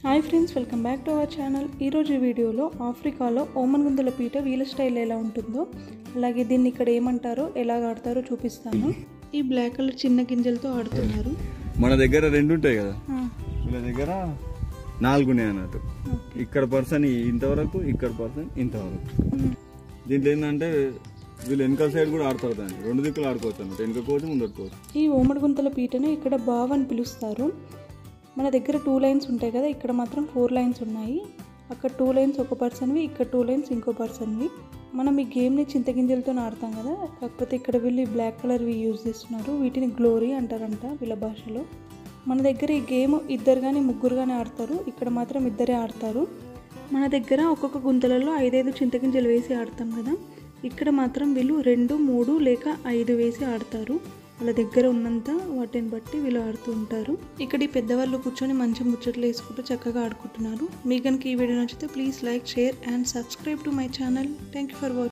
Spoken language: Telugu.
Hi friends welcome back to our channel ఈరోజు ఈ వీడియోలో ఆఫ్రికాలో ఓమన్ గుంతల పీట వీల స్టైల్ ఎలా ఉంటుందో అలాగే దీన్ని ఇక్కడ ఏమంటారో ఎలా ఆడతారో చూపిస్తాను ఈ బ్లాక్ కలర్ చిన్న గింజలతో ఆడుతున్నారు మన దగ్గర రెండు ఉంటాయి కదా ఆ, వీళ్ళ దగ్గర నాలుగు ఉన్నాయి అన్నట్టు ఓకే. ఇక్కడ పర్సన్ ఇంతవరకు ఇక్కడ పర్సన్ ఇంతవరకు ఉమ్, దీంట్లో ఏంటంటే వీళ్ళు వెనకాల సైడ్ కూడా ఆడతారు దాన్ని రెండు దిక్కులు ఆడుకోవచ్చు అన్నట్టు వెనక కోవచ్చు ముందర కోవచ్చు ఈ ఓమడి గుంతల పీటను ఇక్కడ బావ్ అని పిలుస్తారు మన దగ్గర టూ లైన్స్ ఉంటాయి కదా ఇక్కడ మాత్రం ఫోర్ లైన్స్ ఉన్నాయి అక్కడ టూ లైన్స్ ఒక పర్సన్వి ఇక్కడ టూ లైన్స్ ఇంకో పర్సన్వి మనం ఈ గేమ్ని చింతగింజలతో ఆడతాం కదా కాకపోతే ఇక్కడ వీళ్ళు బ్లాక్ కలర్వి యూజ్ చేస్తున్నారు వీటిని గ్లోరీ అంటారంట వీళ్ళ భాషలో మన దగ్గర ఈ గేమ్ ఇద్దరు కానీ ముగ్గురు కానీ ఆడతారు ఇక్కడ మాత్రం ఇద్దరే ఆడతారు మన దగ్గర ఒక్కొక్క గుంతలలో ఐదైదు చింతగింజలు వేసి ఆడతాం కదా ఇక్కడ మాత్రం వీళ్ళు రెండు మూడు లేక ఐదు వేసి ఆడతారు వాళ్ళ దగ్గర ఉన్నంత వాటిని బట్టి వీళ్ళు ఆడుతూ ఉంటారు ఇక్కడ ఈ పెద్దవాళ్ళు కూర్చొని మంచి ముచ్చట్లు వేసుకుంటూ చక్కగా ఆడుకుంటున్నారు మీ కనుక ఈ వీడియో నచ్చితే please like share and subscribe to my channel thank you for watching